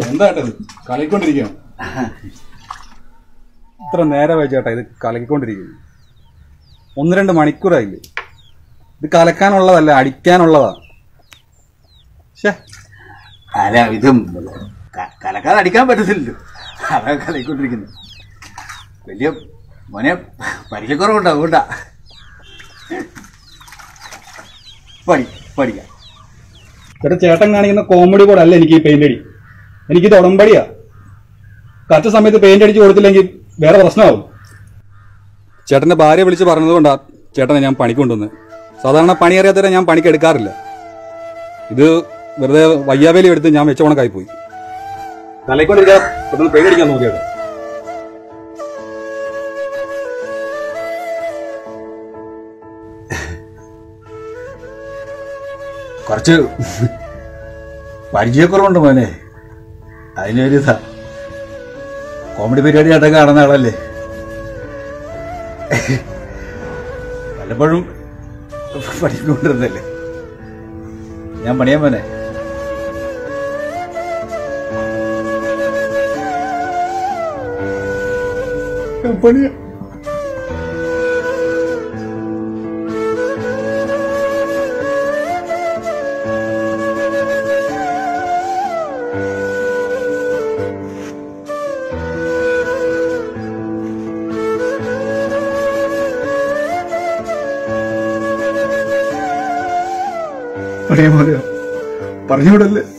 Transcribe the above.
എന്താ ഇത് കലക്കൊണ്ടിരിക്കുകയാണ് ഇത്ര നേരമായി ചേട്ടാ ഇത് കലക്കിക്കൊണ്ടിരിക്കുന്നു ഒന്ന് രണ്ട് മണിക്കൂറായില്ലേ ഇത് കലക്കാനുള്ളതല്ല അടിക്കാനുള്ളതാ ശ്ശേ അല്ല ഇത് ക- കലക്കാതെ അടിക്കാൻ പറ്റത്തില്ലല്ലോ അതാ കലക്കൊണ്ടിരിക്കുന്നത് വലിയ മോനെ പരിചയക്കുറവുണ്ടോ അതുകൊണ്ടാ പഠി പഠിക്കാം ചേട്ടാ ചേട്ടൻ കാണിക്കുന്ന കോമഡി കൂടെ അല്ല എനിക്ക് ഈ പെയിന്റ് അടി എനിക്ക് ഇത് ഉടമ്പടിയാ കറക്റ്റ് സമയത്ത് പെയിന്റ് അടിച്ച് കൊടുത്തില്ലെങ്കിൽ വേറെ പ്രശ്നമാവും ചേട്ടന്റെ ഭാര്യ വിളിച്ച് പറഞ്ഞതുകൊണ്ടാ ചേട്ടനെ ഞാൻ പണിക്ക് കൊണ്ടുവന്നത് സാധാരണ പണി അറിയാത്തവരെ ഞാൻ പണിക്ക് എടുക്കാറില്ല ഇത് വെറുതെ വയ്യാവേലി എടുത്ത് ഞാൻ വെച്ച ഉണക്കായി പോയി തലക്കൊണ്ടിരിക്കാ പെട്ടെന്ന് പെയിന്റ് അടിക്കാൻ നോക്കിയേട്ടാ കുറച്ച് പരിചയക്കുറവുണ്ട് മോനെ അതിനൊരു ഇതാ കോമഡി പരിപാടി അതൊക്കെ കാണുന്ന ആളല്ലേ വല്ലപ്പോഴും പഠിക്കൊണ്ടിരുന്നല്ലേ ഞാൻ പണിയാൻ മോനെ പണിയാ പണിയാൻ മോനെയോ പറഞ്ഞുവിടല്ലേ